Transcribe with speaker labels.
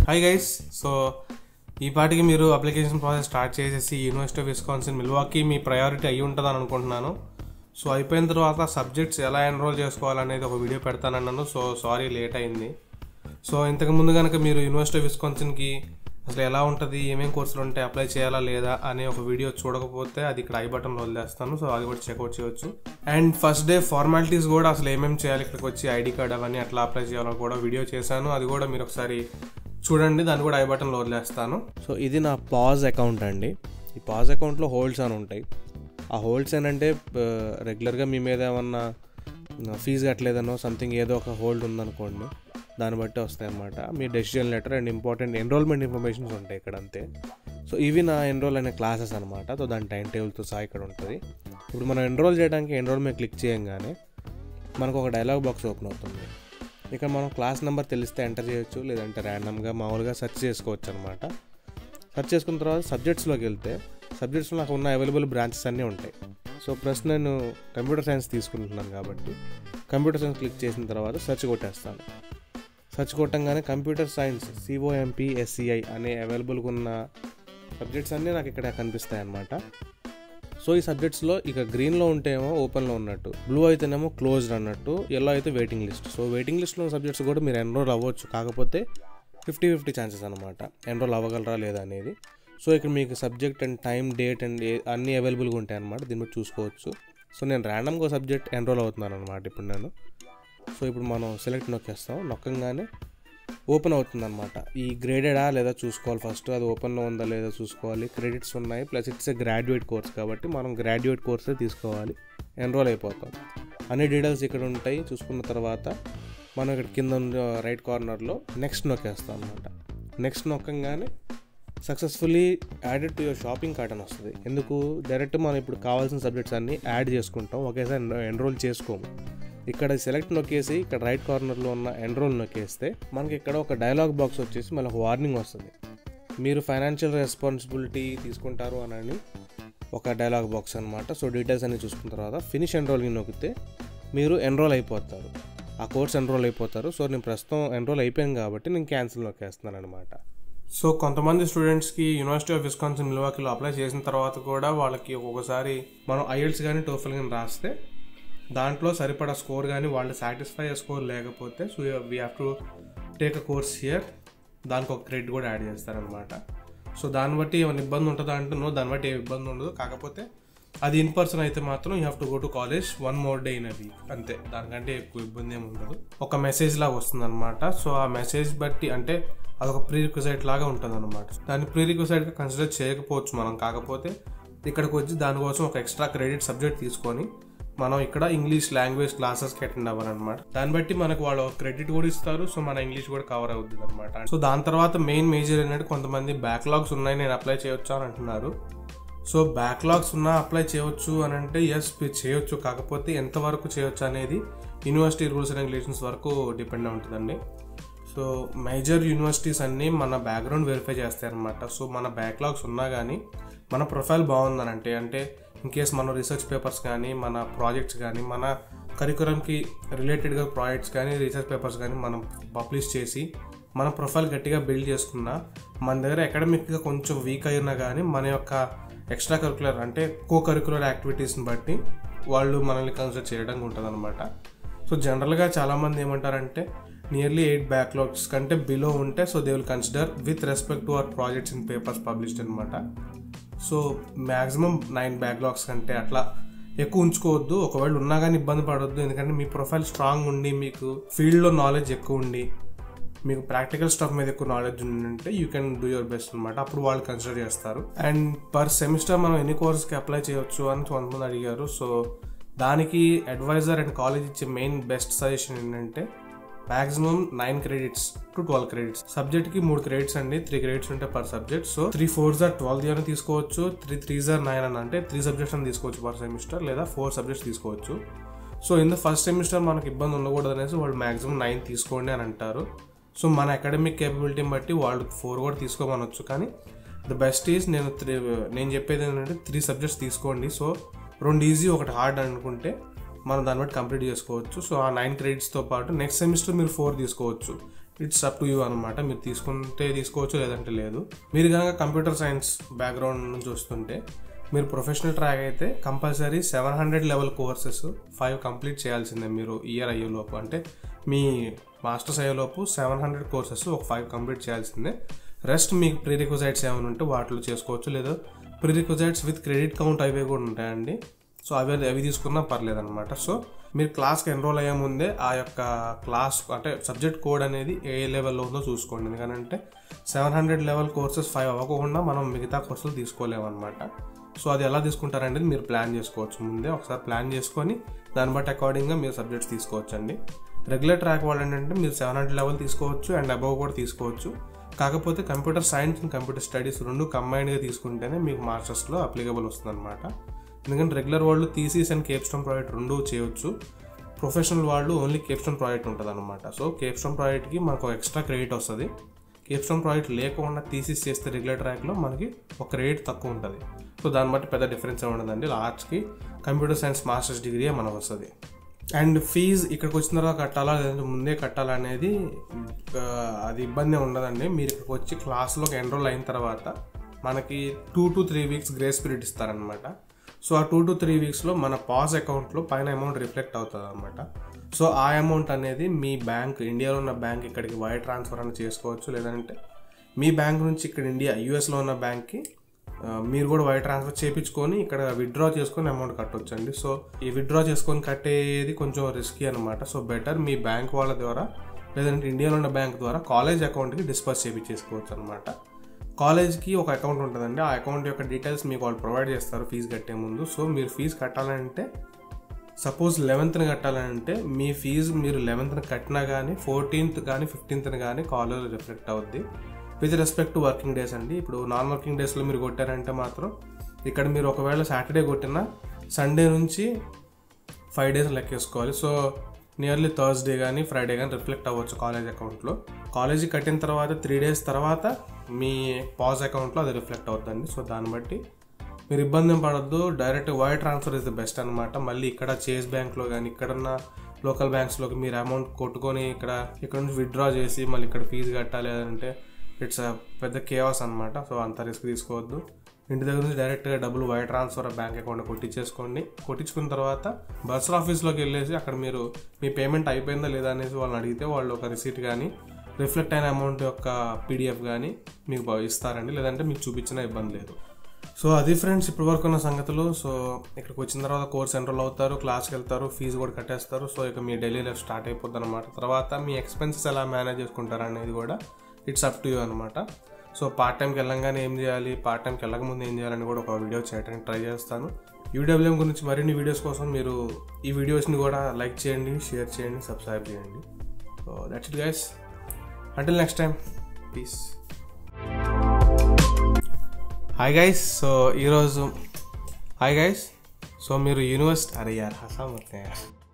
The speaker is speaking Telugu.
Speaker 1: హాయ్ గైస్ సో ఈ పాటికి మీరు అప్లికేషన్ ప్రాసెస్ స్టార్ట్ చేసేసి యూనివర్సిటీ ఆఫ్ విస్కాన్సిన్ మిల్వాకి మీ ప్రయారిటీ అయ్యి ఉంటుందని అనుకుంటున్నాను సో అయిపోయిన తర్వాత సబ్జెక్ట్స్ ఎలా ఎన్రోల్ చేసుకోవాలనేది ఒక వీడియో పెడతానన్నాను సో సారీ లేట్ అయింది సో ఇంతకు ముందు కనుక మీరు యూనివర్సిటీ ఆఫ్ విస్కాన్సిన్కి అసలు ఎలా ఉంటుంది ఏమేం కోర్సులు ఉంటాయి అప్లై చేయాలా లేదా అనే ఒక వీడియో చూడకపోతే అది ఇక్కడ ఐ బటన్లో వదిలేస్తాను సో అది కూడా చెక్అవుట్ చేయొచ్చు అండ్ ఫస్ట్ డే ఫార్మాలిటీస్ కూడా అసలు ఏమేమి చేయాలి ఇక్కడికి వచ్చి ఐడి కార్డ్ అవన్నీ ఎట్లా అప్లై చేయాలో కూడా వీడియో చేశాను అది కూడా మీరు ఒకసారి చూడండి దాన్ని కూడా ఐ బటన్లో వదిలేస్తాను
Speaker 2: సో ఇది నా పాజ్ అకౌంట్ అండి ఈ పాజ్ అకౌంట్లో హోల్డ్స్ అని ఉంటాయి ఆ హోల్డ్స్ ఏంటంటే రెగ్యులర్గా మీ మీద ఏమన్నా ఫీజు కట్టలేదనో సంథింగ్ ఏదో ఒక హోల్డ్ ఉందనుకోండి దాన్ని బట్టి వస్తాయి అన్నమాట మీ decision letter and important enrolment informations ఉంటాయి ఇక్కడ అంతే సో ఇవి నా ఎన్రోల్ అనే క్లాసెస్ అనమాట సో దాని టైం టేబుల్తో సహా ఇక్కడ ఉంటుంది ఇప్పుడు మనం ఎన్రోల్ చేయడానికి ఎన్రోల్ మీద క్లిక్ చేయంగానే మనకు ఒక డైలాగ్ బాక్స్ ఓపెన్ అవుతుంది ఇక్కడ మనం క్లాస్ నెంబర్ తెలిస్తే ఎంటర్ చేయొచ్చు లేదంటే ర్యాండమ్గా మామూలుగా సెర్చ్ చేసుకోవచ్చు అనమాట సెర్చ్ చేసుకున్న తర్వాత సబ్జెక్ట్స్లోకి వెళ్తే సబ్జెక్ట్స్లో నాకు ఉన్న అవైలబుల్ బ్రాంచెస్ అన్నీ ఉంటాయి సో ప్రస్తుతం నేను కంప్యూటర్ సైన్స్ తీసుకుంటున్నాను కాబట్టి కంప్యూటర్ సైన్స్ క్లిక్ చేసిన తర్వాత సెర్చ్ కొట్టేస్తాను సెర్చ్ కొట్టంగానే కంప్యూటర్ సైన్స్ సిఓఎంపి ఎస్సిఐ అనే అవైలబుల్గా ఉన్న సబ్జెక్ట్స్ అన్నీ నాకు ఇక్కడ కనిపిస్తాయి అన్నమాట సో ఈ సబ్జెక్ట్స్లో ఇక గ్రీన్లో ఉంటేమో ఓపెన్లో ఉన్నట్టు బ్లూ అయితేనేమో క్లోజ్డ్ అన్నట్టు ఎల్లో అయితే వెయిటింగ్ లిస్ట్ సో వెయిటింగ్ లిస్ట్లో ఉన్న సబ్జెక్ట్స్ కూడా మీరు ఎన్రోల్ అవ్వచ్చు కాకపోతే ఫిఫ్టీ ఫిఫ్టీ ఛాన్సెస్ అనమాట ఎన్రోల్ అవ్వగలరా లేదా అనేది సో ఇక్కడ మీకు subject and time date and అన్నీ అవైలబుల్గా ఉంటాయి అనమాట దీన్ని బట్టి చూసుకోవచ్చు సో నేను ర్యాండమ్గా సబ్జెక్ట్ ఎన్రోల్ అవుతున్నాను అనమాట ఇప్పుడు నేను సో ఇప్పుడు మనం సెలెక్ట్ నొక్కేస్తాం నొక్కంగానే ఓపెన్ అవుతుంది అనమాట ఈ గ్రేడెడా లేదా చూసుకోవాలి ఫస్ట్ అది ఓపెన్లో ఉందా లేదా చూసుకోవాలి క్రెడిట్స్ ఉన్నాయి plus it's a graduate course కాబట్టి మనం గ్రాడ్యుయేట్ కోర్సే తీసుకోవాలి ఎన్రోల్ అయిపోతాం అన్ని డీటెయిల్స్ ఇక్కడ ఉంటాయి చూసుకున్న తర్వాత మనం ఇక్కడ కింద రైట్ కార్నర్లో నెక్స్ట్ నొక్కేస్తాం అనమాట నెక్స్ట్ నొక్కంగానే successfully added to your shopping cart అని వస్తుంది ఎందుకు డైరెక్ట్ మనం ఇప్పుడు కావాల్సిన సబ్జెక్ట్స్ అన్నీ యాడ్ చేసుకుంటాం ఒకేసారి ఎన్రోల్ చేసుకోము ఇక్కడ సెలెక్ట్ నొక్కేసి ఇక్కడ రైట్ కార్నర్లో ఉన్న ఎన్రోల్ నొక్కేస్తే మనకి ఇక్కడ ఒక డైలాగ్ బాక్స్ వచ్చేసి మళ్ళీ ఒక వార్నింగ్ వస్తుంది మీరు ఫైనాన్షియల్ రెస్పాన్సిబిలిటీ తీసుకుంటారు అని ఒక డైలాగ్ బాక్స్ అనమాట సో డీటెయిల్స్ అన్ని చూసుకున్న తర్వాత ఫినిష్ ఎన్రోలింగ్ నొక్కితే మీరు ఎన్రోల్ అయిపోతారు ఆ కోర్స్ ఎన్రోల్ అయిపోతారు సో నేను ప్రస్తుతం ఎన్రోల్ అయిపోయాను కాబట్టి నేను క్యాన్సిల్ నొక్కేస్తున్నాను అనమాట
Speaker 1: సో కొంతమంది స్టూడెంట్స్కి యూనివర్సిటీ ఆఫ్ విస్కాన్సిన్ మిల్వాకిలో అప్లై చేసిన తర్వాత కూడా వాళ్ళకి ఒక్కొక్కసారి మనం ఐఎల్స్ కానీ టోఫెల్ కానీ రాస్తే దాంట్లో సరిపడా స్కోర్ కానీ వాళ్ళు సాటిస్ఫై స్కోర్ లేకపోతే so we have to take a course here దానికి ఒక క్రెడిట్ కూడా యాడ్ చేస్తారనమాట సో దాన్ని బట్టి ఏమైనా ఇబ్బంది ఉంటుందా అంటున్నావు దాన్ని బట్టి ఏ ఇబ్బంది ఉండదు కాకపోతే అది ఇన్ పర్సన్ అయితే మాత్రం you have to go to college one more day in a week అంతే దానికంటే ఎక్కువ ఇబ్బంది ఏమి ఉండదు ఒక మెసేజ్ లాగా వస్తుంది అనమాట సో ఆ మెసేజ్ బట్టి అంటే అదొక ప్రీ రిక్వసైట్ లాగా ఉంటుంది అనమాట దాన్ని ప్రీ రిక్వసైట్గా కన్సిడర్ చేయకపోవచ్చు మనం కాకపోతే ఇక్కడికి వచ్చి దానికోసం ఒక ఎక్స్ట్రా క్రెడిట్ సబ్జెక్ట్ తీసుకొని మనం ఇక్కడ ఇంగ్లీష్ లాంగ్వేజ్ క్లాసెస్కి అటెండ్ అవ్వాలన్నమాట దాన్ని బట్టి మనకు వాళ్ళు క్రెడిట్ కూడా ఇస్తారు సో మన ఇంగ్లీష్ కూడా కవర్ అవుతుంది అనమాట సో దాని తర్వాత మెయిన్ మేజర్ ఏంటంటే కొంతమంది బ్యాక్లాగ్స్ ఉన్నాయి నేను అప్లై చేయొచ్చు అని అంటున్నారు సో బ్యాక్లాగ్స్ ఉన్నా అప్లై చేయొచ్చు అని అంటే ఎస్ మీరు చేయొచ్చు కాకపోతే ఎంతవరకు చేయొచ్చు అనేది యూనివర్సిటీ రూల్స్ అండ్ రెగ్యులేషన్స్ వరకు డిపెండ్ ఉంటుందండి సో మేజర్ యూనివర్సిటీస్ అన్నీ మన బ్యాక్గ్రౌండ్ వెరిఫై చేస్తాయి అనమాట సో మన బ్యాక్లాగ్స్ ఉన్నా కానీ మన ప్రొఫైల్ బాగుందని అంటే అంటే ఇన్ కేస్ మన రీసెర్చ్ పేపర్స్ కానీ మన ప్రాజెక్ట్స్ కానీ మన కరికులంకి రిలేటెడ్గా ప్రాజెక్ట్స్ కానీ రీసెర్చ్ పేపర్స్ కానీ మనం పబ్లిష్ చేసి మన ప్రొఫైల్ గట్టిగా బిల్డ్ చేసుకున్నా మన దగ్గర అకాడమిక్గా కొంచెం వీక్ అయినా కానీ మన యొక్క ఎక్స్ట్రా కరికులర్ అంటే కో కరికులర్ యాక్టివిటీస్ని బట్టి వాళ్ళు మనల్ని కన్సిడర్ చేయడానికి ఉంటుంది అనమాట సో జనరల్గా చాలామంది ఏమంటారంటే నియర్లీ ఎయిట్ బ్యాక్లాగ్స్ కంటే బిలో ఉంటే so they will consider with respect to our projects in papers published అనమాట సో మ్యాక్సిమం నైన్ బ్యాక్లాగ్స్ కంటే అట్లా ఎక్కువ ఉంచుకోవద్దు ఒకవేళ ఉన్నా కానీ ఇబ్బంది పడవద్దు ఎందుకంటే మీ ప్రొఫైల్ స్ట్రాంగ్ ఉండి మీకు ఫీల్డ్లో నాలెడ్జ్ ఎక్కువ ఉండి మీకు ప్రాక్టికల్ స్టఫ్ మీద ఎక్కువ నాలెడ్జ్ ఉంటే you can do your best అనమాట అప్పుడు వాళ్ళు కన్సిడర్ చేస్తారు అండ్ పర్ సెమిస్టర్ మనం ఎన్ని కోర్స్కి అప్లై చేయొచ్చు అని కొంతమంది అడిగారు సో దానికి అడ్వైజర్ అండ్ కాలేజ్ ఇచ్చే మెయిన్ బెస్ట్ సజెషన్ ఏంటంటే maximum nine credits to twelve credits subject కి మూడు క్రెడిట్స్ అండి త్రీ క్రెడిట్స్ ఉంటాయి per subject so three four జార్ ట్వెల్వ్ అని తీసుకోవచ్చు త్రీ త్రీ జార్ నైన్ అని అంటే త్రీ సబ్జెక్ట్స్ అని తీసుకోవచ్చు పర్ సెమిస్టర్ లేదా ఫోర్ సబ్జెక్ట్స్ తీసుకోవచ్చు so in the first semester మనకి ఇబ్బంది ఉండకూడదు అనేసి వాళ్ళు మాక్సిమం నైన్ తీసుకోండి అని అంటారు సో మన అకాడమిక్ కేపబిలిటీని బట్టి వాళ్ళు ఫోర్ కూడా తీసుకోమనొచ్చు కానీ ద బెస్ట్ ఈజ్ నేను త్రీ నేను చెప్పేది ఏంటంటే త్రీ సబ్జెక్ట్స్ తీసుకోండి సో రెండు ఈజీ ఒకటి హార్డ్ అనుకుంటే మనం దాన్ని బట్టి కంప్లీట్ చేసుకోవచ్చు సో ఆ నైన్ క్రెడిట్స్తో పాటు నెక్స్ట్ సెమిస్టర్ మీరు ఫోర్ తీసుకోవచ్చు ఇట్స్ అప్ టు యూ అనమాట మీరు తీసుకుంటే తీసుకోవచ్చు లేదంటే లేదు మీరు కనుక కంప్యూటర్ సైన్స్ బ్యాక్గ్రౌండ్ నుంచి వస్తుంటే మీరు ప్రొఫెషనల్ ట్రాక్ అయితే compulsory seven hundred level courses five complete చేయాల్సిందే మీరు ఇయర్ అయ్యేలోపు అంటే మీ మాస్టర్స్ అయ్యేలోపు సెవెన్ హండ్రెడ్ కోర్సెస్ ఒక ఫైవ్ కంప్లీట్ చేయాల్సిందే రెస్ట్ మీకు ప్రీ రిక్వజైట్స్ ఏమైనా ఉంటే వాటిలో చేసుకోవచ్చు లేదా prerequisites with credit count అవి కూడా ఉంటాయండి సో అవి అవి తీసుకున్నా పర్లేదు అనమాట సో మీరు క్లాస్కి ఎన్రోల్ అయ్యే ముందే ఆ యొక్క క్లాస్ అంటే సబ్జెక్ట్ కోడ్ అనేది ఏ లెవెల్లో ఉందో చూసుకోండి ఎందుకంటే seven hundred level courses five అవ్వకుండా మనం మిగతా కోర్సులు తీసుకోలేమన్నమాట సో అది ఎలా తీసుకుంటారనేది మీరు ప్లాన్ చేసుకోవచ్చు ముందే ఒకసారి ప్లాన్ చేసుకొని దాన్ని బట్టి అకార్డింగ్గా మీరు సబ్జెక్ట్స్ తీసుకోవచ్చు అండి రెగ్యులర్ ట్రాక్ వాళ్ళు ఏంటంటే మీరు సెవెన్ హండ్రెడ్ లెవెల్ తీసుకోవచ్చు అండ్ అబవ్ కూడా తీసుకోవచ్చు కాకపోతే computer science and computer studies రెండు కంబైన్డ్గా తీసుకుంటేనే మీకు మాస్టర్స్లో అప్లికబుల్ వస్తుంది అనమాట ఎందుకంటే రెగ్యులర్ వాళ్ళు థీసీస్ అండ్ కేప్స్టోన్ ప్రాజెక్ట్ రెండు చేయొచ్చు ప్రొఫెషనల్ వాళ్ళు ఓన్లీ కేప్స్టోన్ ప్రాజెక్ట్ ఉంటుంది అనమాట సో కేప్స్టోన్ ప్రాజెక్ట్కి మనకు ఎక్స్ట్రా క్రెడిట్ వస్తుంది కేప్స్టోన్ ప్రాజెక్ట్ లేకుండా థీసీస్ చేస్తే రెగ్యులర్ ట్రాక్లో మనకి ఒక క్రెడిట్ తక్కువ ఉంటుంది సో దాన్ని బట్టి పెద్ద డిఫరెన్స్ ఏమి ఉండదండి లాస్ట్కి కంప్యూటర్ సైన్స్ మాస్టర్స్ డిగ్రీ మనకు వస్తుంది అండ్ ఫీజ్ ఇక్కడికి వచ్చిన తర్వాత కట్టాలా లేదంటే ముందే కట్టాలా అనేది ఆ, అది ఇబ్బంది ఉండదండి మీరు ఇక్కడికి వచ్చి క్లాస్లోకి ఎన్రోల్ అయిన తర్వాత మనకి two to three weeks grace period ఇస్తారనమాట సో ఆ టూ టు త్రీ వీక్స్లో మన పాస్ అకౌంట్లో పైన అమౌంట్ రిఫ్లెక్ట్ అవుతుంది అనమాట సో ఆ అమౌంట్ అనేది మీ బ్యాంక్ ఇండియాలో ఉన్న బ్యాంక్ ఇక్కడికి వైర్ ట్రాన్స్ఫర్ అని చేసుకోవచ్చు లేదంటే మీ బ్యాంక్ నుంచి ఇక్కడ ఇండియా యూఎస్లో ఉన్న బ్యాంక్కి ఆ, మీరు కూడా వైర్ ట్రాన్స్ఫర్ చేయించుకొని ఇక్కడ విత్డ్రా చేసుకొని అమౌంట్ కట్టొచ్చు అండి సో ఈ విత్డ్రా చేసుకొని కట్టేది కొంచెం రిస్కీ అనమాట సో బెటర్ మీ బ్యాంక్ వాళ్ళ ద్వారా లేదంటే ఇండియాలో ఉన్న బ్యాంక్ ద్వారా కాలేజ్ అకౌంట్కి డిస్పర్స్ చేయించేసుకోవచ్చు అనమాట కాలేజ్కి ఒక అకౌంట్ ఉంటుందండి ఆ అకౌంట్ యొక్క డీటెయిల్స్ మీకు వాళ్ళు ప్రొవైడ్ చేస్తారు ఫీజు కట్టే ముందు సో మీరు ఫీజు కట్టాలంటే సపోజ్ లెవెన్త్ని కట్టాలంటే మీ ఫీజు మీరు లెవెన్త్ని కట్టినా కానీ ఫోర్టీన్త్ కానీ ఫిఫ్టీన్త్ని కానీ కాలేజ్ రిఫ్లెక్ట్ అవుద్ది with respect to working days అండి ఇప్పుడు నాన్ వర్కింగ్ డేస్లో మీరు కొట్టారంటే మాత్రం ఇక్కడ మీరు ఒకవేళ సాటర్డే కొట్టినా సండే నుంచి ఫైవ్ డేస్ లెక్కేసుకోవాలి సో నియర్లీ థర్స్డే కానీ ఫ్రైడే కానీ రిఫ్లెక్ట్ అవ్వచ్చు కాలేజ్ అకౌంట్లో కాలేజీ కట్టిన తర్వాత త్రీ డేస్ తర్వాత మీ పాజ్ అకౌంట్లో అది రిఫ్లెక్ట్ అవుతుందండి సో దాన్ని బట్టి మీరు ఇబ్బంది ఏం పడద్దు direct wire transfer is the best అనమాట మళ్ళీ ఇక్కడ చేస్ బ్యాంక్లో కానీ ఇక్కడున్న లోకల్ బ్యాంక్స్లోకి మీరు అమౌంట్ కొట్టుకొని ఇక్కడ ఇక్కడ నుంచి విత్డ్రా చేసి మళ్ళీ ఇక్కడ ఫీజు కట్టాలి అంటే ఇట్స్ పెద్ద కేవాస్ అనమాట సో అంత రిస్క్ తీసుకోవద్దు ఇంటి దగ్గర నుంచి డైరెక్ట్గా డబ్బులు వైర్ ట్రాన్స్ఫర్ బ్యాంక్ అకౌంట్ కొట్టించేసుకోండి కొట్టించుకున్న తర్వాత బస్ ఆఫీస్లోకి వెళ్ళేసి అక్కడ మీరు మీ పేమెంట్ అయిపోయిందా లేదా అనేసి వాళ్ళని అడిగితే వాళ్ళు ఒక రిసీట్ కానీ రిఫ్లెక్ట్ అయిన అమౌంట్ యొక్క పీడిఎఫ్ కానీ మీకు బా- ఇస్తారండి లేదంటే మీకు చూపించిన ఇబ్బంది లేదు సో అది ఫ్రెండ్స్ ఇప్పటి వరకు ఉన్న సంగతులు సో ఇక్కడికి వచ్చిన తర్వాత కోర్స్ ఎన్రోల్ అవుతారు క్లాస్కి వెళ్తారు ఫీజు కూడా కట్టేస్తారు సో ఇక మీ డైలీ లైఫ్ స్టార్ట్ అయిపోద్ది అనమాట తర్వాత మీ ఎక్స్పెన్సెస్ ఎలా మేనేజ్ చేసుకుంటారు అనేది కూడా ఇట్స్ అప్ టు యూ అనమాట సో పార్ట్ టైంకి వెళ్ళంగానే ఏం చేయాలి పార్ట్ టైంకి వెళ్ళకముందు ఏం చేయాలని కూడా ఒక వీడియో చేయడానికి ట్రై చేస్తాను యూడబ్ల్యూఎం గురించి మరిన్ని వీడియోస్ కోసం మీరు ఈ వీడియోస్ని కూడా లైక్ చేయండి షేర్ చేయండి సబ్స్క్రైబ్ చేయండి so that's it guys until next time peace hi guys so ఈరోజు హాయ్ గైస్ సో మీరు యూనివర్సిటీ అరే యార్ హసా మతే యార్